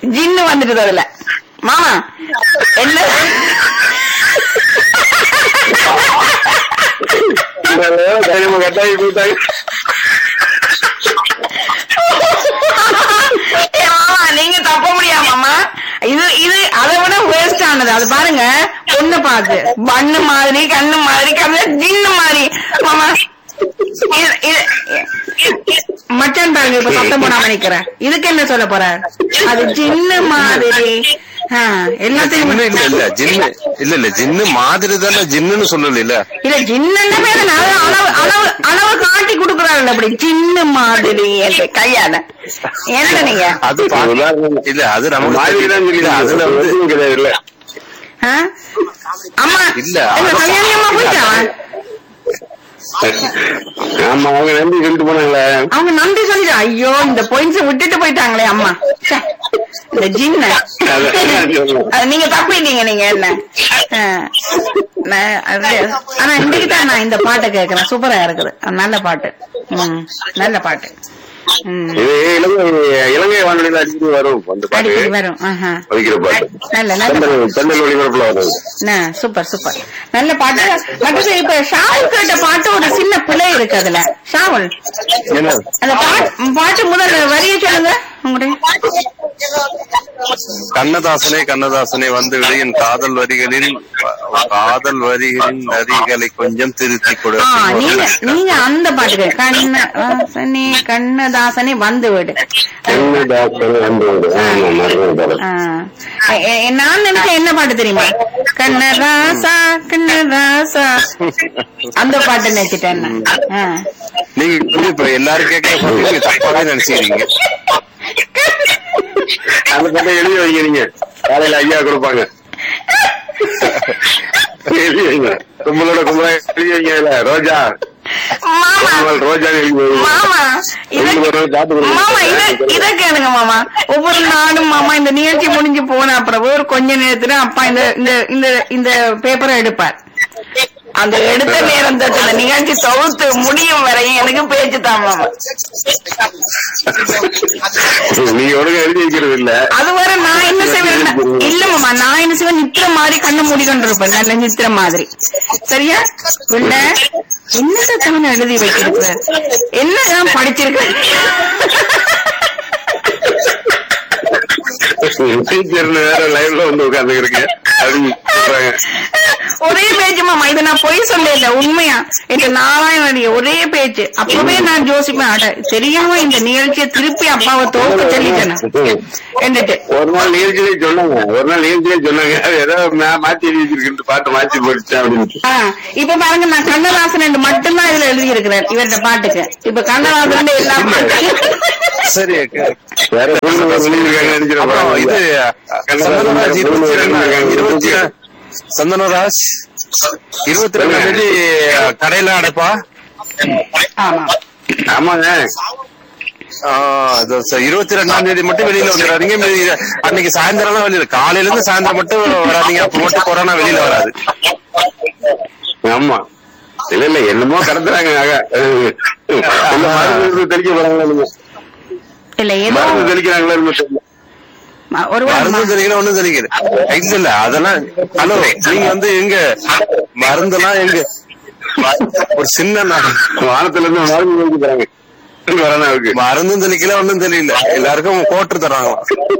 ஜின்னு வந்துட்டு அதுல மாமா என்ன தைரியமா கட்டாயி போயிட்டாங்க ஏ மாமா நீங்க தப்ப முடியாமாமா இது இது அதை விட வேஸ்ட் ஆனது அது பாருங்க பொண்ணு பார்த்து பண்ணு மாதிரி கண்ணு மாதிரி கண்ணு ஜின்னு மாதிரி மாமா இது- இது- மச்சான் பாருங்க இப்ப சத்தம் போடாம நிக்கிறேன் இதுக்கு என்ன சொல்ல போற அது ஜின்னு மாதிரி ஆ, எல்லாத்தையும் ஜின்னு இல்ல இல்ல ஜின்னு இல்ல இல்ல ஜின்னு மாதிரி தானே ஜின்னுன்னு சொல்லல இல்ல இல்ல ஜின்னு பேரு நான் அளவு அளவு அளவு காட்டி கொடுக்குறாரு அப்படி ஜின்னு மாதிரி என்று கையால என்ன நீங்க அது பா- இல்ல அது நமக்கு மாதிரி தான் தெரியும். இல்ல, சொல்லி அதுல வந்து கிடையாது இல்ல ஆ? அம்மா இல்ல, எங்க அது- கல்யாணி அம்மா போயிட்டா ஆமா அவங்க நம்பி சொல்லிட்டு போனாங்களே அவங்க நன்றி சொல்லிட்டு ஐயோ இந்த பாயிண்ட்ஸ் விட்டுட்டு போயிட்டாங்களே அம்மா ச்சே, இந்த ஜின்ன அது நீங்க தப்பிட்டீங்க நீங்க என்ன ஆ. நான் அது- ஆனா இன்னைக்கு தான் நான் இந்த பாட்டை கேட்கிறேன் சூப்பரா இருக்குது நல்ல பாட்டு ம் நல்ல பாட்டு ம் இது இலங்கை இலங்கை வானொலியில அடிக்கடி வரும் அந்த பாட்டு அடிக்கடி வரும் ஆஹா. வைக்கிற பாட்டு நல்ல நல்ல செந்தல் செந்தல் ஒளிபரப்புல வரும் ஆ, சூப்பர் சூப்பர் நல்ல பாட்டு மற்றது இப்ப ஷாவுல் கேட்ட பாட்டு ஒரு சின்ன பிழை இருக்கு அதுல ஷாவுல் என்ன அந்த பாட்டு பாட்டு முதல் வரிய சொல்லுங்க உங்களுடைய கண்ணதாசனே கண்ணதாசனே வந்து விடு என் காதல் வரிகளில் காதல் வரிகளின் வரிகளை கொஞ்சம் திருத்தி கொடு ஆ அப்படின்னு நீங்க ஒரு- நீங்க அந்த பாட்டுக்கு கண்ணதாசனே கண்ணதாசனே வந்து விடு கண்ணதாசன் வந்து விடு. ஆமா, மறந்து பாரு. ஆ. எ- எ- நான் நினைச்சேன் என்ன பாட்டு தெரியுமா கண்ணராசா கண்ணராசா அந்த பாட்டு நினைச்சிட்டேன் நான். ஆ. நீங்க வந்து இப்ப எல்லாரும் கேட்க பாட்டு நீங்க தப்பாவே நினைச்சுக்கிறீங்க அந்த பாட்டை எழுதி வைங்க நீங்க காலையில ஐயா கொடுப்பாங்க எழுதி வைங்க கும்பலோட கும்பலா எழுதி வைங்க இதுல ரோஜா மாமா கும்பல் ரோஜா எழுதி வைங்க மாமா இத ரெண்டு பேரும் காத்து கொடுங்க. மாமா இத இத கேளுங்க மாமா ஒவ்வொரு நாளும் மாமா இந்த நிகழ்ச்சி முடிஞ்சு போன அப்புறம் ஒரு கொஞ்ச நேரத்துல அப்பா இந்த இந்த இந்த இந்த பேப்பரை எடுப்பார் அந்த எடுத்த நேரம் தொட்டு இந்த நிகழ்ச்சி தொகுத்து முடியும் வரையும் எனக்கு பேச்சு தான் மாமா நீங்க ஒழுங்கா எழுதி வைக்கிறது இல்ல அது வர நான் என்ன செய்வேன் இல்ல மாமா நான் என்ன செய்வேன் நித்திர மாதிரி கண்ணு மூடிக்கொண்டு இருப்பேன் நல்ல நித்திர மாதிரி சரியா பிள்ளை என்னத்தை தவணை எழுதி வைக்கிறது என்னதான் படிச்சிருக்கேன் டீச்சர் வேற லைவ்ல வந்து உட்கார்ந்துக்கிறீங்க அப்படின்னு சொல்றாங்க ஒரே பேச்சு மாமா இது நான் பொய் சொல்ல இல்ல உண்மையா இந்த நாலாயிரம் ஒரே பேச்சு அப்பவே நான் ஜோசிப்பேன் அட தெரியாம இந்த நிகழ்ச்சியை திருப்பி அப்பாவை தோக்க சொல்லிட்டேன் என்னட்டு ஒரு நாள் நிகழ்ச்சியிலே சொன்னாங்க ஒரு நாள் நிகழ்ச்சியிலே சொன்னாங்க அது ஏதோ மா- மாத்தி எழுதி வச்சிருக்குன்ட்டு பாட்டு மாத்தி போயிடுச்சேன் அப்படின்னு ஆ, இப்ப பாருங்க நான் கண்ணதாசன் என்று மட்டும்தான் இதுல எழுதி இருக்கிறேன் இவர்கிட்ட பாட்டுக்கு இப்ப கண்ணதாசன் எல்லா பாட்டு சரி வேற பொண்ணு எழுதிருக்காங்க நினைக்கிறேன் அப்புறம் இது சந்தனராஜ் இருபத்தி ரெண்டு இருபத்தி சந்தனராஜ் இருபத்தி ரெண்டாம் தேதி கடையில அடைப்பா ஆமா ஆமாங்க இருபத்தி ரெண்டாம் தேதி மட்டும் வெளியில வந்துடாதீங்க மீதி அன்னைக்கு சாயந்தரம் வெளியில காலையில இருந்து சாயந்தரம் மட்டும் வராதீங்க அப்ப மட்டும் கொரோனா வெளியில வராது ஆமா இல்ல இல்ல என்னமோ கடத்துறாங்க ஆக இல்ல, மருந்து தெளிக்க போறாங்களா நீங்க இல்ல ஏதோ மருந்து தெளிக்கிறாங்களா என்னமோ தெரியல ம- ஒரு மருந்து வாரம் தெரியல ஒண்ணும் தெரியல இல்ல இல்ல அதெல்லாம் ஹலோ நீங்க வந்து எங்க மருந்தெல்லாம் எங்க ஒரு சின்ன நா- வானத்துல இருந்து மருந்து தெளிக்க போறாங்க கொரோனாவுக்கு மருந்தும் தெளிக்கல ஒண்ணும் தெரியல எல்லாருக்கும் கோட்டு தர்றாங்க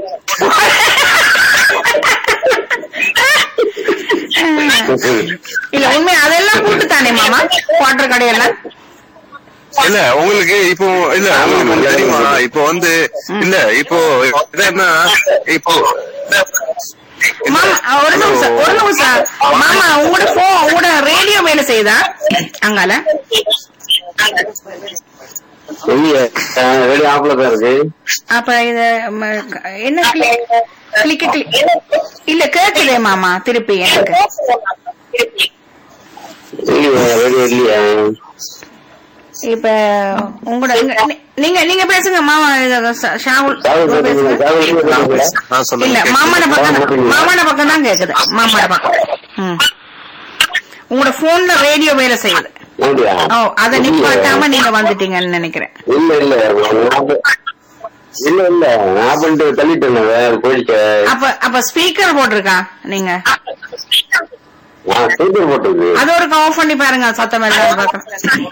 இல்ல உண்மை அதெல்லாம் கூட்டுத்தானே மாமா குவார்டர் கடையெல்லாம் இல்ல உங்களுக்கு இப்போ இல்ல உங்களுக்கு ஒண்ணு தெரியுமா இப்போ வந்து இல்ல இப்போ இது என்ன இப்போ மாமா ஒரு நிமிஷம் ஒரு நிமிஷம் மாமா உங்களோட போ உங்களோட ரேடியோ வேலை செய்யுதா அங்கால வெளியே வெளியே ஆப்பிள தான் இருக்கு அப்ப இது ம, என்ன கிளிக் கிளிக் இல்ல கேக்குதே மாமா திருப்பி எனக்கு இல்லையே வெளியே இல்லையே இப்ப உங்களோட நீங்க- நீங்க நீங்க பேசுங்க மாமா இது ச- ஷாவுல் சாவு பேசுங்க சாவு நான் சொல்லுங்க இல்ல மாமாட பக்கம் தான் மாமாட பக்கம் தான் கேக்குது மாமாட பக்கம் ம். உங்களோட போன்ல ரேடியோ வேலை செய்யுது அப்படியா ஓ அத நிப்பாட்டாம நீங்க வந்துட்டீங்கன்னு நினைக்கிறேன் இல்ல இல்ல நான் இல்ல இல்ல நான் பண்ணிட்டு தள்ளிட்டேன் வேற கோழிக்க அப்ப அப்ப ஸ்பீக்கர் போட்டிருக்கா நீங்க நான் ஸ்பீக்கர் போட்டது அது ஒரு ஆஃப் பண்ணி பாருங்க சத்தம் இல்லாத பக்கம்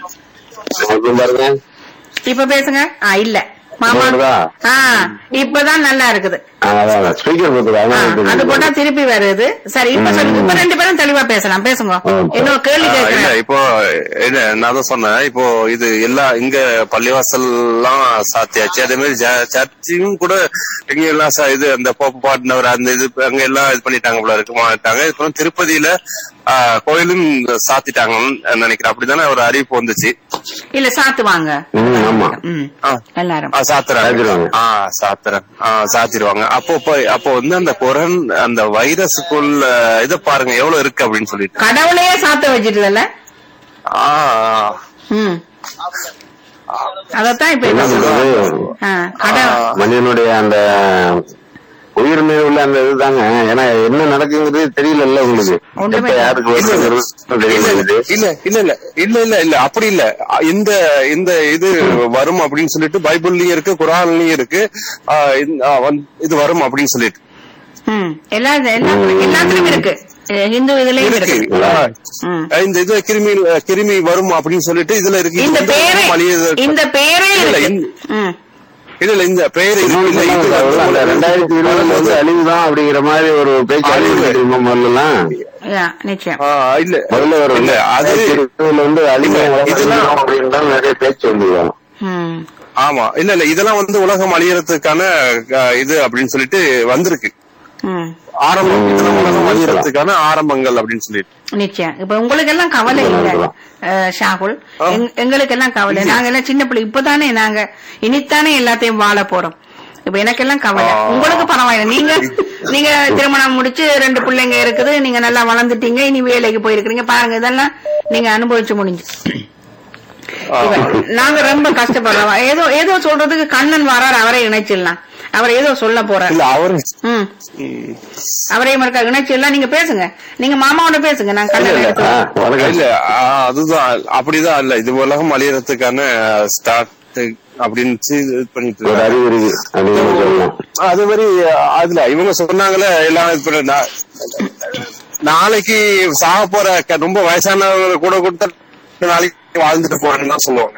அது பாருங்க இப்ப பேசுங்க ஆ இல்ல மாமா வருதா? ஆ இப்பதான் நல்லா இருக்குது ஆ, அதான் ஸ்பீக்கர் போட்டது ஆ, அதான் அது போட்டா திருப்பி வருது சரி இப்ப சொல்லுங்க இப்ப ரெண்டு பேரும் தெளிவா பேசலாம் பேசுங்க ம். இன்னொரு கேள்வி ஆ, இல்ல கேட்கிறேன் இப்போ இல்ல நான் தான் சொன்னேன் இப்போ இது எல்லா இங்க பள்ளிவாசல் எல்லாம் சாத்தியாச்சு அதே மாதிரி ச- சர்ச்சையும் கூட இங்க எல்லாம் ச- இது அந்த போப்பு பாடினவர் அந்த இது அங்க எல்லாம் இது பண்ணிட்டாங்க போல இருக்கு மாட்டாங்க இப்போ திருப்பதியில ஆ, கோயிலும் சாத்திட்டாங்கன்னு நினைக்கிறேன் அப்படிதானே ஒரு அறிவிப்பு வந்துச்சு இல்ல சாத்துவாங்க ம், ஆமா. ம் ஆ. எல்லாரும் ஆ, சாத்துறாங்க சாத்திருவாங்க. ஆ சாத்துறேன் ஆ சாத்திருவாங்க அப்போ இப்போ அப்போ வந்து அந்த கொரோன் அந்த வைரஸுக்குள்ள இத பாருங்க எவ்வளவு இருக்கு அப்படின்னு சொல்லிட்டு கடவுளையே சாத்த வச்சிட்டுல ஆ ம் அதத்தான் இப்ப என்ன என்ன சொல்றது ஆ, கடவுள் மனிதனுடைய அந்த உயிர் மீது உள்ள அந்த இதுதாங்க ஏன்னா என்ன நடக்குங்கிறது தெரியல உங்களுக்கு ஒண்ணுமே எப்ப யாருக்கு வருதுங்கிறது தெரிய இல்ல மாட்டேங்குது இல்ல இல்ல இல்ல இல்ல இல்ல இல்ல அப்படி இல்ல இந்த இந்த இது வரும் அப்படின்னு சொல்லிட்டு பைபிள்லயும் இருக்கு குரான்லயும் இருக்கு ஆ, இந்த- ஆ, வந்து- இது வரும் அப்படின்னு சொல்லிட்டு ம் எல்லா எல்லா எல்லாத்துலயும் இருக்கு அஹ் ஹிந்து இதுலயும் இருக்கு இருக்கு ஆ. ம். இந்த இது கிருமி கிருமி வரும் அப்படின்னு சொல்லிட்டு இதுல இருக்கு இது இந்த வந்து பேரே மலிய- இந்த பேரே இல்ல, இருக்கு இந்த- ம் இல்ல இல்ல இந்த பெயர் இருக்கு. இன்னொன்னு இல்ல, இது சொன்னாங்க, வந்து அந்த ரெண்டாயிரத்தி இருபதுல வந்து அழிவுதான் அப்படிங்கிற மாதிரி ஒரு பேச்சு அழிவு. அழிவு தெரியுமா முதல்லாம் யா, நிச்சயம் ஆ, இல்ல முதல்ல ஒரு இல்ல அது ரெண்டாயிரத்தி இருபதுல வந்து அழிவு இல்ல, உலகம் இதெல்லாம் அழியும் அப்படின்னு தான் நிறைய பேச்சு வந்துருவாங்க ம் ஆமா இல்ல இல்ல இதெல்லாம் வந்து உலகம் அழியறதுக்கான ஆ, இது அப்படின்னு சொல்லிட்டு வந்திருக்கு ம் ஆரம்பம் இதெல்லாம் உலகம் அழியறதுக்கான ஆரம்பங்கள் அப்படின்னு சொல்லிட்டு நிச்சயம் இப்ப உங்களுக்கு எல்லாம் கவலை இல்ல அஹ், ஷாகுல் எங்க- எங்களுக்கு எல்லாம் கவலை நாங்க எல்லாம் சின்ன பிள்ளை இப்பதானே நாங்க இனித்தானே எல்லாத்தையும் வாழ போறோம் இப்ப எனக்கெல்லாம் கவலை ஆ. உங்களுக்கு பரவாயில்ல நீங்க நீங்க திருமணம் முடிச்சு ரெண்டு பிள்ளைங்க இருக்குது நீங்க நல்லா வளர்ந்துட்டீங்க இனி வேலைக்கு போயிருக்கிறீங்க பாருங்க இதெல்லாம் நீங்க அனுபவிச்சு முடிஞ்சு ஆ. இப்ப நாங்க ரொம்ப கஷ்டப்படுறோம் ஏதோ ஏதோ சொல்றதுக்கு கண்ணன் வரார் அவரை இணைச்சிடலாம் அவர் ஏதோ சொல்ல போறார் இல்ல அவரு ம் ம். அவரே மறுக்கா இணைச்சிடலாம் நீங்க பேசுங்க நீங்க மாமாவோட பேசுங்க நான் கண்ணன் இல்ல, எடுத்து ஆ, வணக்கம். இல்ல ஆ, அதுதான் அப்படிதான் இல்ல இது உலகம் அழியறதுக்கான ஸ்டார்ட் அப்படின்னு இது பண்ணிட்டு ஒரு இருக்காங்க. அறிவு இருக்கு அப்படின்னு சொல்லலாம் அது மாதிரி அதுல இவங்க சொன்னாங்களே எல்லாம் இப்ப நா- நாளைக்கு சாக போற க- ரொம்ப வயசானவங்க கூட கொடுத்த நாளைக்கு வாழ்ந்துட்டு போறேன்னு தான் சொல்லுவாங்க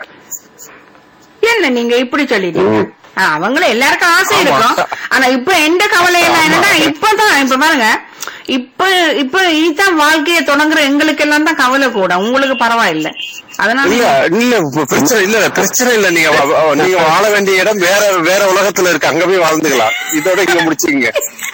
என்ன நீங்க இப்படி சொல்லிட்டீங்க ம். ஆ, அவங்கள எல்லாருக்கும் ஆசை ஆமா. இருக்கும் ஆனா இப்ப எந்த கவலை எல்லாம் என்னன்னா இப்பதான் இப்ப பாருங்க இப்ப இப்ப இனிதான் வாழ்க்கையை தொடங்குற எங்களுக்கு எல்லாம் தான் கவலை கூட உங்களுக்கு பரவாயில்ல அதனால இல்ல இல்ல இப்ப பிரச்சனை இல்ல பிரச்சனை இல்ல நீங்க வா- வா- நீங்க வாழ வேண்டிய இடம் வேற வேற உலகத்துல இருக்கு அங்க போய் வாழ்ந்துக்கலாம் இதோட இங்க முடிச்சுக்கீங்க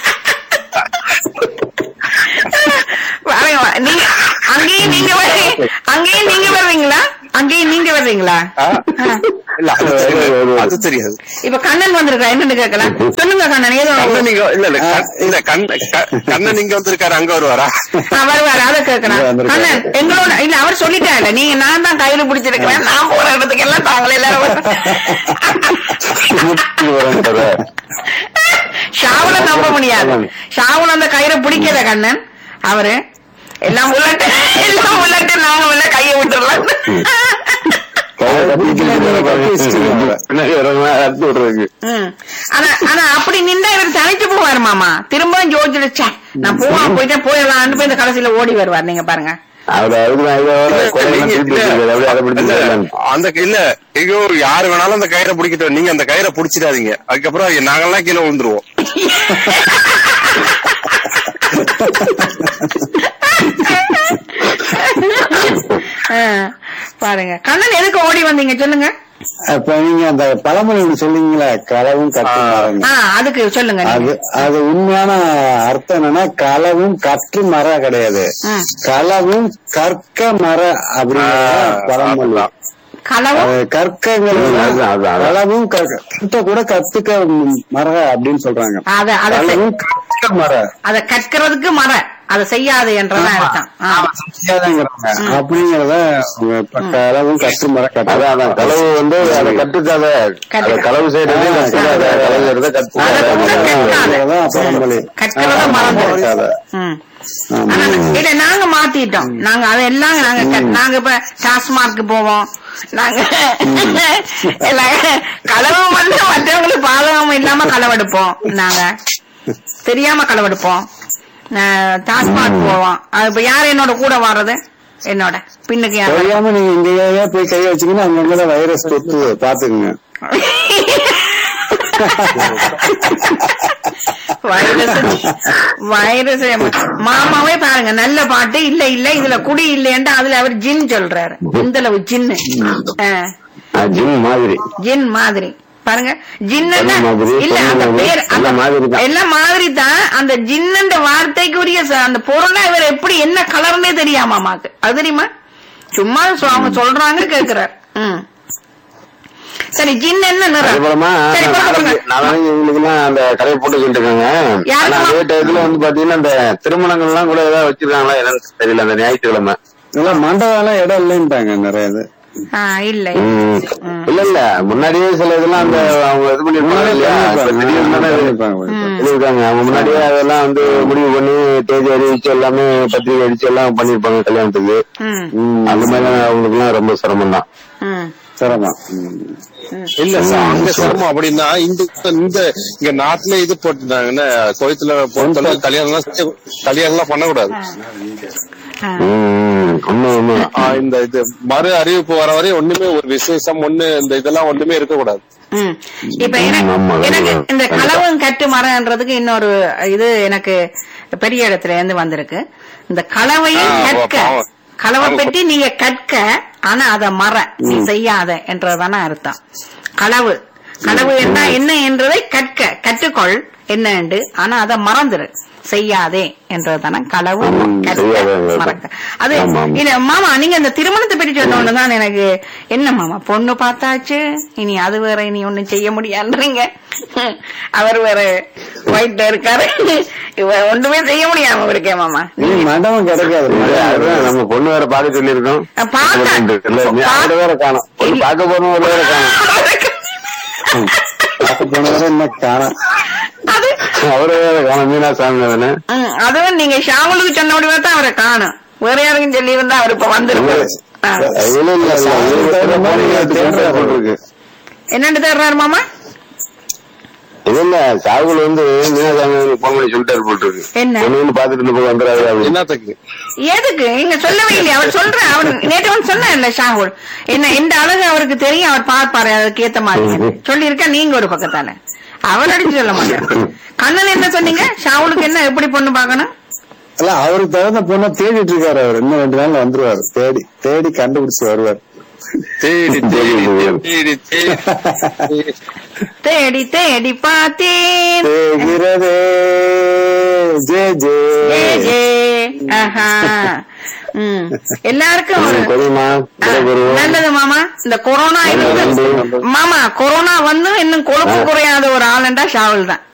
பாருங்க, நீங்க அங்கேயும் நீங்க வர்றீங்க அங்கேயும் நீங்க வர்றீங்களா அங்கேயும் நீங்க வர்றீங்களா ஆ? ஆ. இல்ல அது தெரியாது. அது தெரியாது இப்ப கண்ணன் வந்திருக்கா என்னன்னு கேட்கலாம் சொல்லுங்க கண்ணன் ஏதோ கண்ணன் நீங்க இல்ல இல்ல கண்- இல்ல கண் க- கண்ணன் நீங்க வந்திருக்காரு அங்க வருவாரா ஆ, வருவாரு அதை கேட்கலாம் இங்க வந்திருக்காரு. கண்ணன் எங்களோட இல்ல அவர் சொல்லிட்டாரு நீங்க நான் தான் கையில பிடிச்சிருக்கிறேன் நான் போற இடத்துக்கு எல்லாம் தாங்களே எல்லாரும் வர- ஷாவுல நம்ப முடியாது ஷாவுல அந்த கயிறை பிடிக்கல கண்ணன் அவரு எல்லாம் உள்ளட்டு எல்லாம் உள்ளட்டு நாங்க உள்ள கையை விட்டுறலாம் அறுத்து விடுறதுக்கு ம். ஆனா ஆனா அப்படி நின்றா இவர் தலைச்சு போவாரு மாமா திரும்பவும் ஜோதிச்சு நான் போவா போயிட்டே போயிடலாம்னு போய் இந்த கடைசியில ஓடி வருவார் நீங்க பாருங்க அவர் அதுக்கு நான் இதோ கொடையெல்லாம் நீங்க- திருப்பி வச்சிருக்காரு. அப்படியே அதை பிடிச்சு இல்ல, போயிடலான்னு. அந்த இல்ல ஐயோ யாரு வேணாலும் அந்த கயிறை பிடிக்கிட்டோம் நீங்க அந்த கயிறை பிடிச்சிடாதீங்க அதுக்கப்புறம் நாங்கெல்லாம் கீழே விழுந்துருவோம் ஆ, பாருங்க கண்ணன் எதுக்கு ஓடி வந்தீங்க சொல்லுங்க அப்ப நீங்க அந்த பழமொழி ஒண்ணு சொன்னீங்களே களவும் கற்று மரம் ஆ அதுக்கு சொல்லுங்க அது நீங்க. அது உண்மையான அர்த்தம் என்னன்னா களவும் கற்று மர கிடையாது ம். களவும் கற்க மர அப்படிங்கிற பழமொழி அதுதான். களவும் அது கற்கங்கிறது ம், அதுதான், அதுதான், அதுதான். களவும் கற்க கற்க கூட கத்துக்க மர அப்படின்னு சொல்றாங்க அத அத களவும் கற்க மர அத கற்கிறதுக்கு மர அதை செய்யாது என்றதான் அர்த்தம் ஆ. செய்யாதங்கிறாங்க அப்படிங்கறத அவங்க இப்ப களவும் கற்று மர அதான் அதான் களவு வந்து அதை கட்டுக்காத அதை களவு செய்யறதே கட்டுக்காத களவு செய்யறதை அதை கூட கட்டுக்காத கற்காத. அப்புறம் கற்கிறத மறந்துடு ம். ஆனா, இல்ல நாங்க மாத்திட்டோம் நாங்க அதெல்லாம் நாங்க க- நாங்க இப்ப டாஸ்மார்க் போவோம் நாங்க எல்லாம் களவு வந்து மற்றவங்களுக்கு பாதகம் இல்லாம களவெடுப்போம் நாங்க தெரியாம களவெடுப்போம் அஹ், டாஸ்மார்க் போவோம் அது இப்ப யார் என்னோட கூட வர்றது என்னோட பின்னுக்கு யார் தெரியாம நீங்க இங்கேயே போய் கை வச்சீங்கன்னா அங்கங்க வைரஸ் தொத்து பாத்துக்குங்க வைரஸ் வைரஸ் மாமாவே பாருங்க நல்ல பாட்டு இல்ல இல்ல இதுல குடி இல்லைன்ட்டு அதுல அவர் ஜின் சொல்றாரு இந்த ஜின்னு ஆ, ஜிம் மாதிரி ஜின் மாதிரி பாருங்க ஜின்னு எல்லாம் மாதிரி, இல்ல அந்த பொண்ணு பேர் மாதிரி, எல்லாம் மாதிரி தான். எல்லாம் மாதிரி தான் அந்த ஜின்னுன்ற வார்த்தைக்குரிய ச- அந்த பொருளை இவர் எப்படி என்ன கலர்னே தெரியாம மாமாக்கு அது தெரியுமா சும்மா சொ- அவங்க சொல்றாங்க கேக்குறாரு ம் சரி ஜின் என்ன நிறம் அதுபோலமா சரி பாருங்க நாளைக்கு இவங்களுக்கு எல்லாம் அந்த கடையை போட்டு சொல்லிட்டு இருக்காங்க யாருக்குமா? ஆனா அதே டயத்துல வந்து பாத்தீங்கன்னா இந்த திருமணங்கள் எல்லாம் கூட ஏதாவது வச்சிருக்காங்களா என்னன்னு தெரியல அந்த ஞாயிற்றுக்கிழமை இதெல்லாம் மண்டபம் இடம் இல்லைன்ட்டாங்க நிறைய இது ஆ, இல்ல ம். இல்ல இல்ல முன்னாடியே சில இதெல்லாம் அந்த அவங்க இது பண்ணிருப்பாங்க இல்லையா இப்ப திடீர்னு தானே இது சொல்லியிருக்காங்க அவங்க முன்னாடியே அதெல்லாம் வந்து முடிவு பண்ணி தேதி அறிவிச்சு எல்லாமே பத்திரிகை அடிச்சு எல்லாம் பண்ணிருப்பாங்க கல்யாணத்துக்கு ம் ம், அந்த மாதிரி அவங்களுக்கு எல்லாம் ரொம்ப சிரமம் தான் ம் சிரமம் ம். இல்ல சார் அங்க சிரமம் அப்படின்னா இந்த இந்த இங்க நாட்டுல இது போட்டுட்டாங்கன்னா கோயத்துல பொறுத்தல கல்யாணம் எல்லாம் செய்ய- கல்யாணம் எல்லாம் பண்ணக்கூடாது ஆ. உண்மை உண்மை ஆ, இந்த இது மறு அறிவிப்பு வர வரையும் ஒண்ணுமே ஒரு விசேஷம் ஒண்ணு இந்த இதெல்லாம் ஒண்ணுமே இருக்கக்கூடாது ம். இப்ப எனக்கு ஆமா, எனக்கு ஆமா. இந்த களவும் கட்டு மரம்ன்றதுக்கு இன்னொரு இது எனக்கு பெரிய இடத்துல இருந்து வந்திருக்கு இந்த களவையும் ஆ, கற்க பாவம். களவை ஆமா. பற்றி நீங்க கற்க ஆனா அத மற நீ செய்யாத என்றதான அர்த்தம் களவு களவு என்ன என்ன என்றதை கற்க கற்றுக்கொள் என்ன என்று ஆனா அத மறந்துரு செய்யாதே என்றதான களவு ம், கற்க செய்யாதே. மறக்க அது ஆமா, ஆமா. இல்ல மாமா நீங்க இந்த திருமணத்தை பற்றி சொன்ன தான் எனக்கு என்ன மாமா பொண்ணு பார்த்தாச்சு இனி அது வேற இனி ஒண்ணும் செய்ய முடியாதுன்றீங்க அவர் வேற ஒயிட்ல இருக்காரு இவ ஒண்ணுமே செய்ய முடியாம இருக்கே மாமா நீ மண்டபம் கிடைக்காது இல்ல, அதுதான் நம்ம பொண்ணு வேற பார்க்க சொல்லியிருக்கோம் அஹ் பார்த்தா- இல்ல, நீ அவரை வேற காணும் பொண்ணு பார்க்க போறோம் ஒரு வேற காணும் பார்க்க போனவரை இன்னும் காணோம் அது அவரை வேற காணும் மீனா சாமி தானே ம், அதுவும் நீங்க ஷாமுலுக்கு சொன்னபடியா தான் அவரை காணும் வேற யாருக்கும் சொல்லி இருந்தா அவர் இப்ப வந்திருப்பாரு ஆ. இல்ல இல்ல இல்ல இவருக்கு வேற போன் எடுத்து பேசுற போல் இருக்கு என்னன்னு தேடுறாரு மாமா இல்ல இல்ல சாகுல் வந்து மீனாசாமி போன் பண்ணி சொல்லிட்டாரு போல் இருக்கு என்ன? பொண்ணு வந்து பாத்துட்டு இருந்து போய் வந்துடாது அப்படின்னு என்னத்துக்கு எதுக்கு நீங்க சொல்லவே இல்லையா அவர் சொல்ற அவர் நேற்று வந்து சொன்னார்ல ஷாகுல் என்ன இந்த அழகு அவருக்கு தெரியும் அவர் பார்ப்பாரு அதுக்கு ஏத்த மாதிரி சொல்லியிருக்கா நீங்க ஒரு பக்கத்தான அவர் அடிச்சு சொல்ல மாட்டார் கண்ணன் என்ன சொன்னீங்க ஷாவுலுக்கு என்ன எப்படி பொண்ணு பார்க்கணும் இல்ல அவருக்கு தகுந்த பொண்ணை தேடிட்டு இருக்காரு அவர் இன்னும் ரெண்டு நாள்ல வந்துருவாரு தேடி தேடி கண்டுபிடிச்சு வருவார் தேடி தேடி தேடி தேடி தேடி தேடி பார்த்தேன் தேகிறதே ஜே ஜே ஏ, ஏ. ஆஹா. ம். எல்லாருக்கும் ஒரு கொரிமா விடைபெறுவோம் நல்லது மாமா இந்த கொரோனா இருந்து மாமா கொரோனா வந்து இன்னும் கொழுப்பு குறையாத ஒரு ஆளுண்டா ஷாவுல் தான்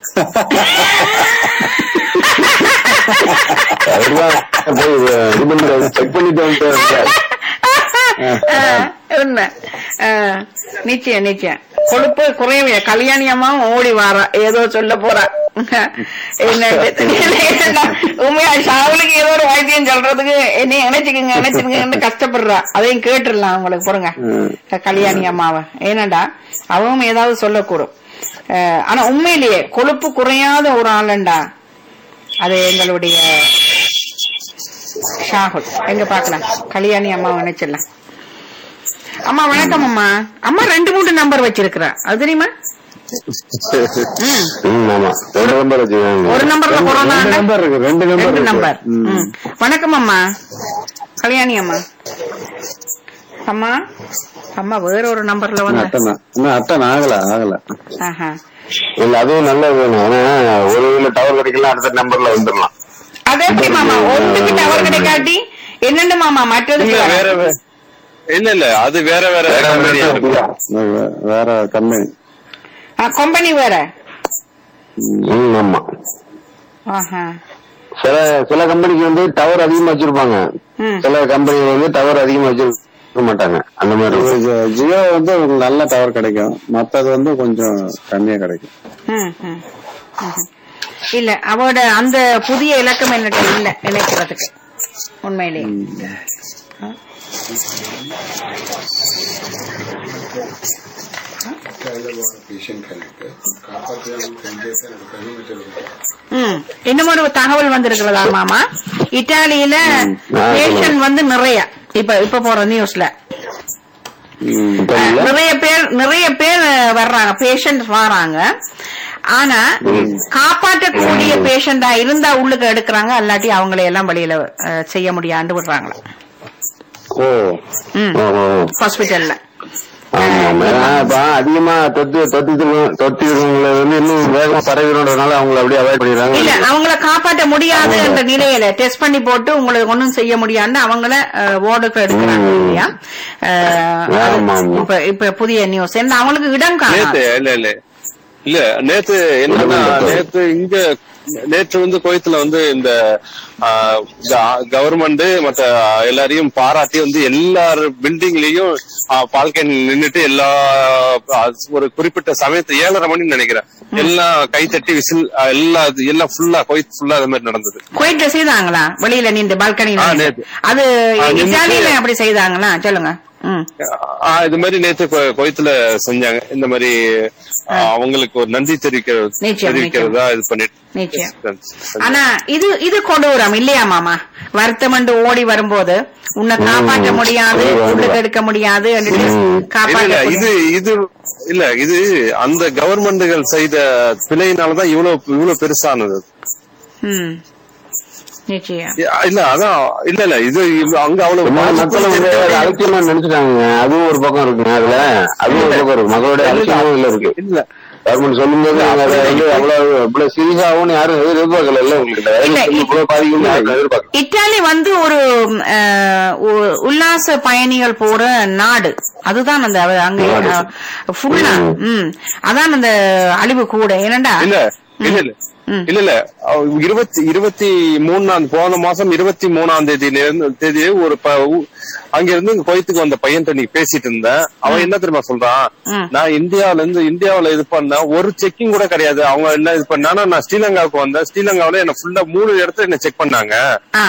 அவர்தான் போய் இது பண்ணி செக் பண்ணிட்டு வந்துட்டாரு ஆஹ், உண்மை ஆஹ், நிச்சயம் நிச்சயம் கொழுப்பு குறையவே கல்யாணி அம்மாவும் ஓடி வாரா ஏதோ சொல்ல போறா என்னன்னு தெரியல. உண்மையா ஷாவுலுக்கு ஏதோ ஒரு வைத்தியம் சொல்றதுக்கு என்ன நினைச்சுக்குங்க நினைச்சுக்குங்க கஷ்டப்படுறா அதையும் கேட்டுடலாம் உங்களுக்கு பொறுங்க கல்யாணி அம்மாவை ஏனண்டா அவவும் ஏதாவது சொல்லக்கூடும் ஆஹ், ஆனா உண்மையிலேயே கொழுப்பு குறையாத ஒரு ஆளுண்டா அது எங்களுடைய ஷாகுல் எங்க பாக்கலாம் கல்யாணி அம்மா நினைச்சிடலாம் அம்மா வணக்கம் அம்மா அம்மா ரெண்டு மூணு நம்பர் வச்சிருக்கிறா அது தெரியுமா ம். ம், ஆமா ரெண்டு நம்பர் வச்சுக்கோங்க ஒரு நம்பர்ல கொரோனா ரெண்டு நம்பர் இருக்கு ரெண்டு நம்பர் ரெண்டு இருக்கு. நம்பர் ம். ம். வணக்கம் அம்மா கல்யாணி அம்மா அம்மா அம்மா வேற ஒரு நம்பர்ல இன்னும் வந்து அட்டன் தான். இன்னும் அட்டன் ஆகல ஆகல ஆஹா இல்ல அதுவும் நல்லது தானே. ஏன்னா ஒரு இதுல டவர் கிடைக்கலாம் அடுத்த நம்பர்ல வந்துடலாம் அது எப்படி மாமா ஒன்றுக்கு டவர் கிடைக்காட்டி என்னண்டு மாமா மற்றது இல்ல வேற வே- இல்ல இல்ல அது வேற வேற வேற company ஆ இருக்கும். வே- வேற கம்பெனி கம்பெனி வேற ம், ஆமா ஆஹா சில சில கம்பெனிக்கு வந்து டவர் அதிகமா வச்சிருப்பாங்க ம். சில கம்பெனி வந்து டவர் அதிகமா வச்சிருக்க மாட்டாங்க அந்த மாதிரி இருக்கும். ஜி- ஜியோ வந்து உங்களுக்கு நல்ல டவர் கிடைக்கும் மத்தது வந்து கொஞ்சம் கம்மியா கிடைக்கும் ம், ம், ம். இல்ல அவட அந்த புதிய இலக்கம் என்னட்ட இல்ல இணைக்கிறதுக்கு உண்மையிலேயே ம். இன்னும் ஒரு தகவல் வந்திருக்கிறதா மாமா இத்தாலியில ஆ, பேஷண்ட் வந்து நிறைய இப்ப இப்ப போற நியூஸ்ல இப்ப இல்ல நிறைய பேர் நிறைய பேர் வர்றாங்க பேஷண்ட் வராங்க ஆனா காப்பாற்றக்கூடிய பேஷண்டா இருந்தா உள்ளுக்கு எடுக்கிறாங்க அல்லாட்டி அவங்களை எல்லாம் வெளியில அஹ், செய்ய முடியாண்டு விடுறாங்களா ஓ ம் ஓ, ஓ. ஹாஸ்பிட்டல்ல ஆமா, ஆமா. ஏன்னா, இப்ப அதிகமா தொத்து தொத்து தொத்தி இருக்கவங்களை வந்து இன்னும் வேகமா பரவிடுறதுனால அவங்களை அப்படியே அவாய்ட் பண்ணிடுறாங்க இல்ல அவங்கள காப்பாற்ற முடியாது என்ற நிலையில டெஸ்ட் பண்ணி போட்டு உங்களுக்கு ஒண்ணும் செய்ய முடியாதுன்னு அவங்கள வார்டுக்கு எடுக்கிறாங்க ம். இல்லையா அஹ், அது ஆமா, ஆமா. இப்ப இப்ப புதிய நியூஸ் என்ன அவங்களுக்கு இடம் நேத்து காணாது இல்ல இல்ல இல்ல நேத்து என்னன்னா இல்ல. நேத்து இங்க நேற்று வந்து கோயத்துல வந்து இந்த கவர்மெண்ட் மத்த எல்லாரையும் பாராட்டி வந்து எல்லார் பில்டிங்லயும் பால்கனி நின்னுட்டு எல்லா ஆ, ஒரு குறிப்பிட்ட சமயத்து ஏழரை மணின்னு நினைக்கிறேன் எல்லாம் கைத்தட்டி விசில் ஆ, எல்லா இது- எல்லாம் ஃபுல்லா கோயத் ஃபுல்லா அது மாதிரி நடந்தது குவைட்ல செய்தாங்களா வெளியில நின்று பால்கனி ஆ, நேத்து. அது ஆ, நின்னுட்டு- இத்தாலியில அப்படி செய்தாங்களா சொல்லுங்க ம் ஆ, இது மாதிரி நேத்து கொ- கோயத்துல செஞ்சாங்க இந்த மாதிரி ஆ, அவங்களுக்கு ஒரு நன்றி தெரிவிக்க நிச்சயம், தெரிவிக்கிறதா இது பண்ணிட்டு நிச்சயம். ஆனா இது இது கொடூரம் இல்லையா மாமா வருத்தம் ஓடி வரும்போது உன்னை காப்பாற்ற முடியாது கண்டிப்பா. உள்ளுக்கு எடுக்க முடியாது என்று ம். இல்ல இல்ல காப்பாற்ற இது இது இல்ல இது அந்த கவர்மெண்டுகள் செய்த பிழையினாலதான் இவ்வளவு இவ்வளவு பெருசானது ம் நிச்சயம் இல்ல அதான் இல்ல இல்ல இது இது அங்க அவ்வளவு சும்மா பாதிப்பு மக்கள் வந்து தெரிஞ்ச- அலட்சியமா நினைச்சிட்டாங்க அதுவும் ஒரு பக்கம் இருக்குங்க அதுல அதுவும் ஒரு பக்கம் இருக்கு மக்களுடைய அலட்சியமும் இல்ல இருக்கு இல்ல கவர்மெண்ட் சொல்லும்போது அவங்க அதை வந்து அவ்வளவு இவ்வளவு சீரியஸாகவும் யாரும் எதிர்பார்க்கல இல்ல உங்களுக்கு இல்ல, இவ்வளவு பாதிக்கும் யாரும் எதிர்பார்க்கல இத்தாலி வந்து ஒரு அஹ், உ- உல்லாச பயணிகள் போற நாடு அதுதான் அந்த அவ- அங்க நாடு. ஃபுல்லா ம் அதான் அந்த அழிவு கூட ஏனண்டா இல்ல இல்ல இல்ல ம். இல்ல இல்ல அவ- இருபத்தி இருபத்தி மூணாம் போன மாசம் இருபத்தி மூணாம் தேதியில இருந்து தேதி ஒரு ப- ஊ- அங்க இருந்து இங்க கோயத்துக்கு வந்த பையன் நீ பேசிட்டு இருந்தேன் அவன் என்ன தெரியுமா சொல்றான் ம். நான் இந்தியாவுல இருந்து இந்தியாவுல இது பண்ண ஒரு செக்கிங் கூட கிடையாது அவங்க என்ன இது பண்ணா நான் ஸ்ரீலங்காவுக்கு வந்தேன் ஸ்ரீலங்காவுல என்ன ஃபுல்லா மூணு இடத்துல என்ன செக் பண்ணாங்க ஆ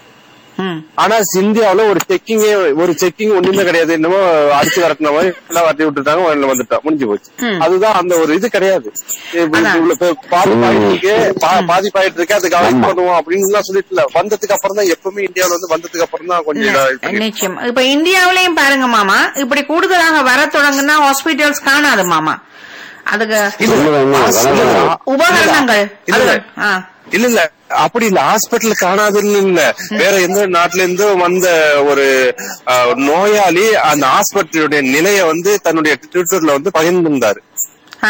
ம் ஆனா இந்தியாவுல ஒரு செக்கிங்கே ஒரு செக்கிங் ஒண்ணுமே கிடையாது என்னமோ அடிச்சு வரட்டின மாதிரி எல்லாம் வரட்டி விட்டுட்டாங்க உடனே வந்துட்டான் முடிஞ்சு போச்சு ம். அதுதான் அந்த ஒரு இது கிடையாது இப்ப அதான். இவ்வளவு பேர் பாதிப்பாயிட்டு இருக்கு பா- பாதிப்பாயிட்டு இருக்கு அதுக்கு அவாய்ட் பண்ணுவோம் அப்படின்னு எல்லாம் சொல்லிட்டு இல்ல வந்ததுக்கு அப்புறம் தான் எப்பவுமே இந்தியாவுல வந்து வந்ததுக்கு அப்புறம் தான் கொஞ்சம் இதா இது பண்ணிருக்கு. நிச்சயம் இப்ப இந்தியாவிலயும் பாருங்க மாமா இப்படி கூடுதலாக வர தொடங்குனா ஹாஸ்பிட்டல்ஸ் காணாது மாமா அதுக்கு உண்மைதான், உண்மைதான். அதான் உபகரணங்கள் இல்ல, இல்ல. அது- ஆ. இல்ல இல்ல அப்படி இல்ல ஹாஸ்பிட்டல் காணாதுன்னு இல்ல வேற எந்த நாட்டுல இருந்து வந்த ஒரு அஹ், நோயாளி அந்த ஹாஸ்பிட்டலுடைய நிலைய வந்து தன்னுடைய ட்விட்டர்ல வந்து பகிர்ந்திருந்தாரு ஆ.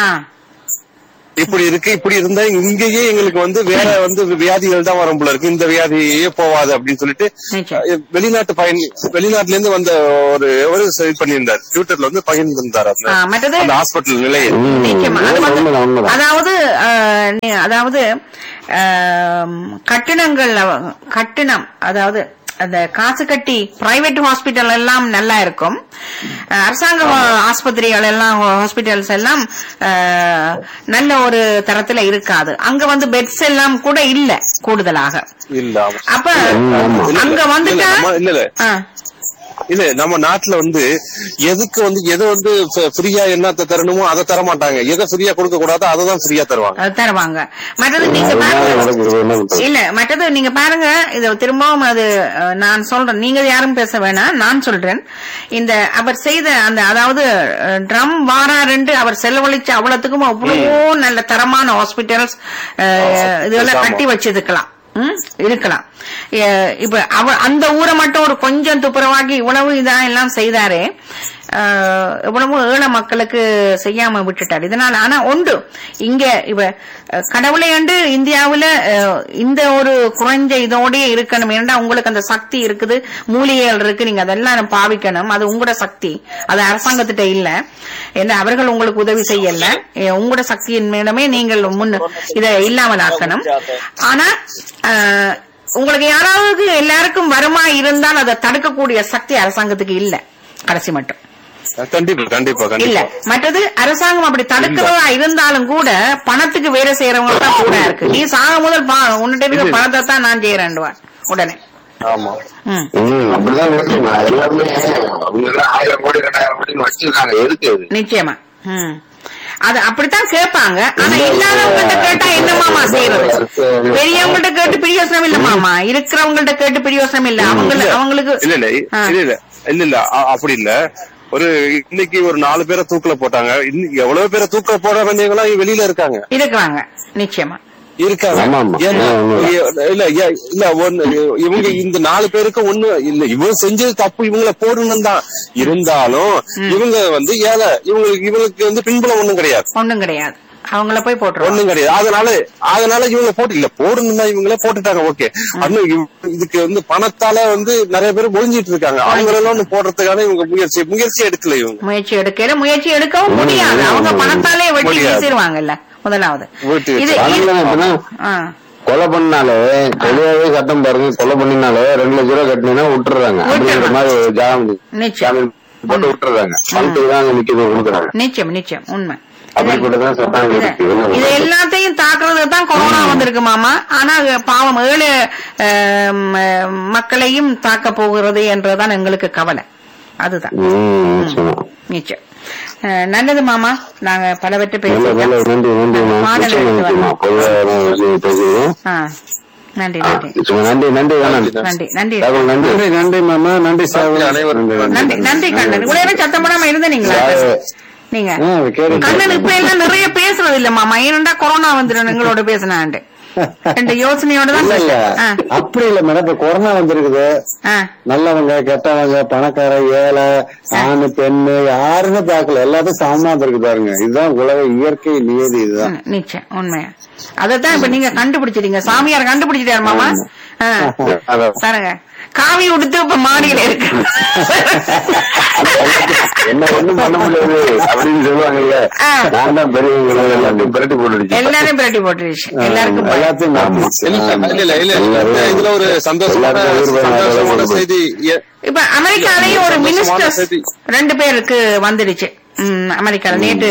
இப்படி இருக்கு இப்படி இருந்தா இங்கேயே எங்களுக்கு வந்து வேற வந்து வியாதிகள் தான் வரும் போல இருக்கு இந்த வியாதியே போவாது அப்படின்னு சொல்லிட்டு நிச்சயம். அஹ், வெளிநாட்டு பயணி வெளிநாட்டுல இருந்து வந்த ஒரு ஒரு இது பண்ணியிருந்தார் ட்விட்டர்ல வந்து பகிர்ந்திருந்தார் அந்த ஆ, மற்றது அந்த ஹாஸ்பிட்டல் நிலையை ம், நிச்சயமா அது வந்து- உண்மைதான், உண்மைதான். அதாவது அஹ், நீ- அதாவது அஹ், கட்டணங்கள் அவ- கட்டணம் அதாவது அந்த காசு கட்டி பிரைவேட் ஹாஸ்பிட்டல் எல்லாம் நல்லா இருக்கும் அஹ், அரசாங்க ஆஸ்பத்திரிகள் எல்லாம் ஹாஸ்பிட்டல்ஸ் எல்லாம் அஹ், நல்ல ஒரு தரத்துல இருக்காது அங்க வந்து பெட்ஸ் எல்லாம் கூட இல்ல கூடுதலாக இல்ல ஆமா. அப்ப ம், ஆமா. இல்ல, அங்க இல்ல, வந்துட்டா நம்ம- இல்ல இல்ல ஆ, இல்ல நம்ம நாட்டுல வந்து எதுக்கு வந்து எதை வந்து ஃப்ரீயா என்னத்த தரணுமோ அதை தர மாட்டாங்க எதை ஃப்ரீயா கொடுக்க கூடாதோ அதை தான் ஃப்ரீயா தருவாங்க அது தருவாங்க மற்றது நீங்க அதுதான் பாருங்க நடக்குது, என்ன பண்றது? இல்ல மற்றது நீங்க பாருங்க இது திரும்பவும் அது அஹ், நான் சொல்றேன் நீங்க யாரும் பேச வேணாம் நான் சொல்றேன் இந்த அவர் செய்த அந்த அதாவது ட்ரம் வாராருண்டு அவர் செலவழிச்ச அவ்வளவுக்கும் அவ்வளவோ நல்ல தரமான ஹாஸ்பிட்டல்ஸ் இதெல்லாம் ஆமா. கட்டி வச்சிருக்கலாம் ம், இருக்கலாம் அஹ், இப்ப அவ அந்த ஊரை மட்டும் ஒரு கொஞ்சம் துப்புரவாக்கி இவ்வளவு இதா எல்லாம் செய்தாரே ஆஹ், எவ்வளவோ ஏழை மக்களுக்கு செய்யாம விட்டுட்டார் இதனால ஆனா ஒன்று இங்க இவ அஹ், கடவுளை கண்டு இந்தியாவுல அஹ், இந்த ஒரு குறைஞ்ச இதோடயே இருக்கணும் ஏன்னா உங்களுக்கு அந்த சக்தி இருக்குது மூலிகைகள் இருக்கு நீங்க அதெல்லாம் பாவிக்கணும் அது உங்களோட சக்தி அது அரசாங்கத்திட்ட இல்ல ஏன்னா அவர்கள் உங்களுக்கு உதவி செய்யல அஹ், உங்களோட சக்தியின் மேலமே நீங்கள் முன் இதை இல்லாமல் ஆக்கணும் ஆனா அஹ், உங்களுக்கு யாராவது எல்லாருக்கும் வருமா இருந்தால் அதை தடுக்கக்கூடிய சக்தி அரசாங்கத்துக்கு இல்ல கடைசி மட்டும் கண்டிப்பா கண்டிப்பா இல்ல கண்டிப்பா மற்றது அரசாங்கம் அப்படி தடுக்கிறதா இருந்தாலும் கூட பணத்துக்கு வேலை செய்யறவங்க தான் கூட இருக்கு நீ சாக முதல் பா உன்கிட்ட இருக்கிற பணத்தை தான் நான் செய்யறேன் உடனே ஆமா ம் ம், அப்படிதான் இருக்குங்க எல்லாருமே அவங்க எல்லாம் ஆயிரம் கோடி ரெண்டாயிரம் கோடின்னு வச்சிருக்காங்க எதுக்கு அது நிச்சயமா ம் அது அப்படித்தான் கேட்பாங்க ஆனா இல்லாதவங்கள்ட்ட கேட்டா என்ன மாமா செய்யறது பெரியவங்கள்ட்ட கேட்டு பிரியோசனம் இல்ல மாமா இருக்கிறவங்கள்ட்ட கேட்டு பிரியோசனம் இல்ல அவங்க அவங்களுக்கு இல்ல இல்ல ஆ. இல்ல இல்ல இல்ல இல்ல அ- அப்படி இல்ல ஒரு இன்னைக்கு ஒரு நாலு பேரை தூக்குல போட்டாங்க இன்னைக்கு எவ்வளவு பேரை தூக்குல போட வேண்டியவங்க வெளியில இருக்காங்க இருக்கிறாங்க நிச்சயமா இருக்காங்க ஆமா, ஆமா. ஏன்னா, ஆமா, ஆமா. இ- இல்ல ஏ- இல்ல ஒண்ணு இவங்க இந்த நாலு பேருக்கு ஒண்ணு இல்ல இவங்க செஞ்சது தப்பு இவங்கள போடணும் தான் இருந்தாலும் இவங்க வந்து ஏழை இவங்களுக்கு இவங்களுக்கு வந்து பின்புலம் ஒண்ணும் கிடையாது ஒண்ணும் கிடையாது அவங்கள போய் போட்டுருவோம் ஒண்ணும் கிடையாது அதனால அதனால இவங்க போட்டு இல்ல போடணும்னா இவங்களே போட்டுட்டாங்க ஓகே இன்னும் இவ்- இதுக்கு வந்து பணத்தால வந்து நிறைய பேர் ஒழிஞ்சிட்டு இருக்காங்க அவங்களெல்லாம் ஒண்ணு போடுறதுக்கான இவங்க முயற்சி முயற்சி எடுக்கல இவங்க முயற்சி எடுக்கல முயற்சி எடுக்கவும் முடியாது அவங்க பணத்தாலே வெட்டி முடியாது. வீசிடுவாங்கல்ல முதலாவது வெட்டி இது பணம் இது- எப்படின்னா ஆ, கொலை பண்ணாலே தெளிவாவே சட்டம் பாருங்க கொலை பண்ணினாலே ரெண்டு லட்சம் ரூபாய் கட்டினீங்கன்னா விட்டுறாங்க அப்படிங்கிற மாதிரி ஒரு ஜாமீன் நிச்சயம் ஜாமீன் போட்டு விட்டுறாங்க பணத்துக்கு தான் அங்க நிக்க கொடுக்குறாங்க நிச்சயம் நிச்சயம் உண்மை அப்படிப்பட்டதான் சட்டம் இது- இருக்கு இது எல்லாத்தையும் தாக்குறதுக்கு தான் கொரோனா வந்திருக்கு மாமா ஆனா அது பாவம் ஏழு அஹ், ம- மக்களையும் தாக்க போகிறது என்றுதான் எங்களுக்கு கவலை அதுதான் ம், நிச்சயமா. நிச்சயம் அஹ், நல்லது மாமா நாங்க பலவற்றை நல்ல நல்ல பேசிட்டோம் நன்றி நன்றி பாடல் எடுத்து நிச்சயமா வரேன். பொதுவாக விஷயம் பேசுகிறோம் ஆ, நன்றி ஆ, நன்றி நிச்சயமா. நன்றி நன்றி வேணாம் நன்றி நன்றி தகவல் நன்றி நன்றி நன்றி மாமா நன்றி சார் அனைவரும் நன்றி நன்றி கண்ணன் இவ்வளவு நேரம் சத்தம் போடாம இருந்தீங்களா நீங்க ஆ, கேளுங்க. கண்ணன் இப்ப எல்லாம் நிறைய பேசுறது இல்ல மாமா ஏனண்டா கொரோனா வந்துடும் எங்களோட பேசினாண்டு ரெண்டு யோசனையோட தான் இல்ல இல்ல பேசுறேன். ஆ, அப்படி இல்ல மேடம் இப்ப கொரோனா வந்திருக்குது ஆ, நல்லவங்க கெட்டவங்க பணக்கார ஏழை ஆணு பெண்ணு யாருன்னு பாக்கல எல்லாத்தையும் சமமா இருக்கு பாருங்க இதுதான் உலக இயற்கை நியதி இதுதான் ம், நிச்சயம் உண்மையா அதத்தான் இப்ப நீங்க கண்டுபிடிச்சிட்டீங்க சாமியார் கண்டுபிடிச்சிட்டாரு மாமா ஆ, அதான். பாருங்க காவி உடுத்து இப்ப மாடியில இருக்கு என்ன ஒண்ணும் பண்ண முடியாது அப்படின்னு சொல்லுவாங்கல்ல ஆ. நான் தான் பெரியவங்க எல்லாத்தையும் பிரட்டி போட்டுடுச்சு எல்லாரும் பிரட்டி போட்டுருச்சு எல்லாருக்கும் பயம். எல்லாத்தையும் ஆமா. மாத்திடுச்சு. இல்ல இல்ல இல்ல இல்ல இல்ல இதுல ஒரு சந்தோஷமான எல்லாருக்கும் எதிர்பார்ப்பு சந்தோஷமான நிறைய செய்தி எ- இப்ப அமெரிக்காலயும் ஒரு சந்தோஷமான மினிஸ்டர் செய்தி. ரெண்டு பேருக்கு வந்துடுச்சு ம், அமெரிக்கால நேற்று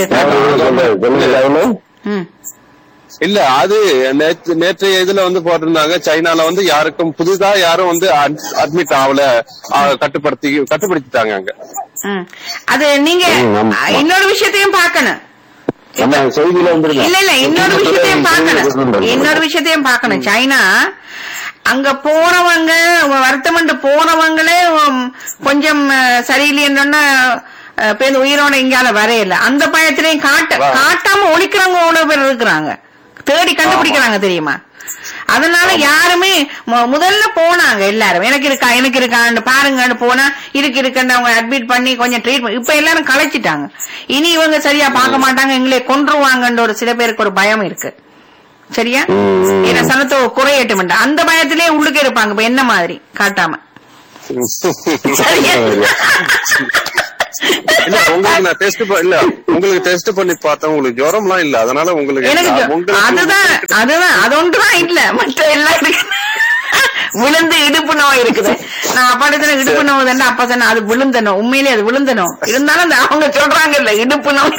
ம் இல்ல அது நேற்று நேற்றைய இதுல வந்து போட்டிருந்தாங்க சைனால வந்து யாருக்கும் புதுதா யாரும் வந்து அட்மிட் ஆகல ஆ, கட்டுப்படுத்தி கட்டுப்படுத்திட்டாங்க அங்க ம். அது நீங்க ம், ஆமா. இன்னொரு விஷயத்தையும் பார்க்கணும் நம்ம செய்தியில வந்துருங்க இல்ல இல்ல இன்னொரு விஷயத்தையும் பார்க்கணும் இன்னொரு விஷயத்தையும் பார்க்கணும் சைனா அங்க போனவங்க வருத்தமண்டு போனவங்களே உம், கொஞ்சம் அஹ், சரியில்லைன்னு பேர் உயிரோட இங்கால வரையில அந்த பயத்திலையும் காட்ட காட்டாம ஒழிக்கிறவங்க எவ்வளவு பேர் இருக்கிறாங்க தேடி கண்டுபிடிக்கிறாங்க தெரியுமா அதனால யாருமே மு- முதல்ல போனாங்க எல்லாரும் எனக்கு இருக்கா எனக்கு இருக்கான்னு பாருங்கன்னு போனா இருக்கு இருக்குன்னு அவங்க அட்மிட் பண்ணி கொஞ்சம் ட்ரீட்மெண்ட் இப்ப எல்லாரும் கலைச்சிட்டாங்க இனி இவங்க சரியா பார்க்க மாட்டாங்க எங்களை கொன்றுவாங்கன்ற ஒரு சில பேருக்கு ஒரு பயம் இருக்கு சரியா ஏன்னா சனத்தை குறையட்டும் அந்த பயத்திலே உள்ளுக்கு இருப்பாங்க இப்ப என்ன மாதிரி காட்டாம சரியா இல்ல உங்களுக்கு நான் டெஸ்ட் இல்ல உங்களுக்கு டெஸ்ட் பண்ணி பார்த்தேன் உங்களுக்கு ஜுரம்லாம் இல்ல அதனால உங்களுக்கு எனக்கு ஜொ- உங்களுக்கு- அதுதான் அதுதான் அது ஒன்றுதான் இல்ல மற்ற எல்லாம் இருக்கு விழுந்து இடுப்பு நோய் இருக்குது நான் அப்பாடத்துல இடுப்பு நோய் தானே அப்பா சொன்ன அது விழுந்தனும் உண்மையிலே அது விழுந்தனும் இருந்தாலும் அந்த அவங்க சொல்றாங்க இல்ல இடுப்பு நோய்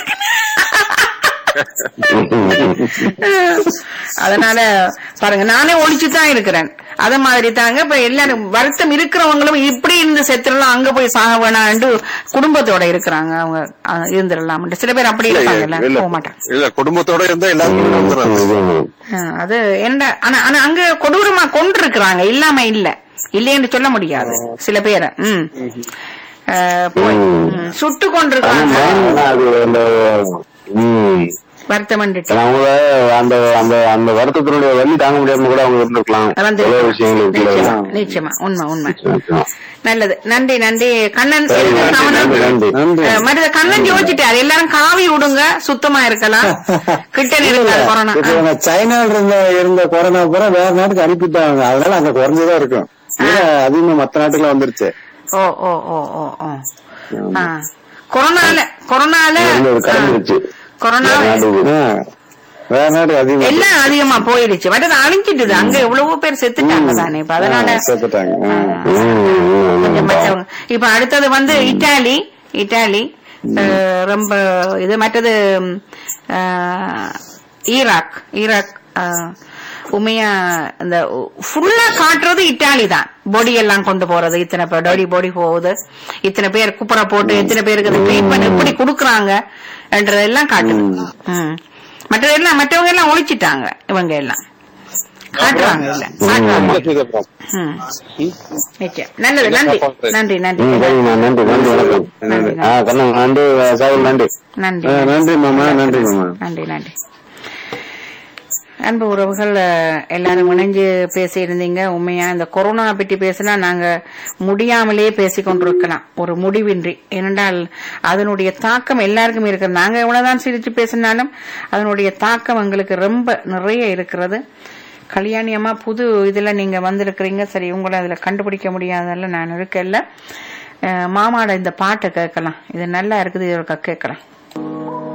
அதனால பாருங்க நானே ஒழிச்சு தான் இருக்கிறேன் அத மாதிரி தாங்க இப்ப எல்லாரும் வருத்தம் இருக்கிறவங்களும் இப்படி இருந்து செத்துடலாம் அங்க போய் சாக வேணாண்டு குடும்பத்தோட இருக்கிறாங்க அவங்க அஹ், இருந்துடலாம் சில பேர் அப்படி இல்ல, இருப்பாங்கல்ல இல்ல போக மாட்டாங்க இல்ல குடும்பத்தோட இருந்தா எல்லாருக்கும் வந்துடும் ஆ, அது என்ன ஆனா ஆனா அங்க கொடூரமா கொண்டு இருக்கிறாங்க இல்லாம இல்ல இல்லைன்னு சொல்ல முடியாது சில பேரை ம் ஆ, போய், ம், சுட்டு கொண்டிருக்காங்க அது அந்த ம், வருத்தம் ஏன்னா அவங்க அந்த அந்த அந்த வருத்தத்தினுடைய வலி தாங்க முடியாம கூட அவங்க இருந்திருக்கலாம் வந்து எவ்வளவு விஷயங்கள் நிச்சயமா இருக்குல்ல நிச்சயமா உண்மை உண்மை நிச்சயமா. நல்லது நன்றி நன்றி கண்ணன் சரி, இருங்க, நன்றி, கவனம். நன்றி, நன்றி. நன்றி அஹ், மற்றது கண்ணன் யோசிச்சுட்டாரு எல்லாரும் காவி விடுங்க சுத்தமா இருக்கலாம் கிட்ட இருக்காது கொரோனா இப்ப இவங்க சைனால இருந்த இருந்த கொரோனா பூரா வேற நாட்டுக்கு அனுப்பிட்டாங்க அதனால அங்க குறைஞ்சுதான் இருக்கும் இல்ல அதிகமா மத்த நாட்டுக்குள்ள வந்துருச்சு ஓ ஓ ஓ ஓ ஓ ஆ. கொரோனால கொரோனால இருந்தது கடந்துருச்சு கொரோனா நாட்டுக்கு. ஆ, வேற நாட்டுக்கு அதிகமா எல்லாம் அதிகமா போயிடுச்சு பட் அது அழிஞ்சிட்டுது அங்க எவ்வளவோ பேர் செத்துட்டாங்க தானே இப்ப அதனால ஆ, சேர்த்துட்டாங்க ஆ. ம், ம், கொஞ்சம் ம். மற்றவங்க இப்ப அடுத்தது வந்து இட்டாலி இட்டாலி அஹ், ரொம்ப இது மற்றது ம், அஹ், ஈராக் ஈராக் அஹ், உண்மையா இந்த ஃபுல்லா காட்டுறது இட்டாலி தான் பொடி எல்லாம் கொண்டு போறது இத்தனை பேர் டொடி பொடி போகுது இத்தனை பேர் குப்பரை போட்டு எத்தனை பேருக்கு அந்த ட்ரீட்மெண்ட் எப்படி கொடுக்குறாங்க என்றதெல்லாம் காட்டுது ம். மற்றதெல்லாம் மற்றவங்க எல்லாம் ஒழிச்சிட்டாங்க இவங்க எல்லாம் காட்டுறாங்க இல்ல காட்டுறாங்க ம். நிச்சயம். நல்லது நன்றி நன்றி நன்றி ம், சரிங்கம்மா நன்றி நன்றி வணக்கம் நன்றி, ஆ கண்ணன் நன்றி சாகுல் நன்றி நன்றி ஆ, நன்றி மாமா நன்றி மாமா நன்றி நன்றி அன்பு உறவுகள் அஹ், எல்லாரும் இணைஞ்சு பேசியிருந்தீங்க உண்மையா இந்த கொரோனா பற்றி பேசினா நாங்க முடியாமலே பேசிக் கொண்டிருக்கலாம் ஒரு முடிவின்றி ஏனென்றால் அதனுடைய தாக்கம் எல்லாருக்கும் இருக்கிறது நாங்க எவ்வளவுதான் சிரிச்சு பேசினாலும் அதனுடைய தாக்கம் எங்களுக்கு ரொம்ப நிறைய இருக்கிறது கல்யாணி அம்மா புது இதுல நீங்க வந்திருக்கிறீங்க சரி உங்களை அதுல கண்டுபிடிக்க முடியாதல்ல நான் இருக்கல அஹ், மாமாட இந்த பாட்டை கேட்கலாம் இது நல்லா இருக்குது இது ஒருக்கா கேட்கலாம்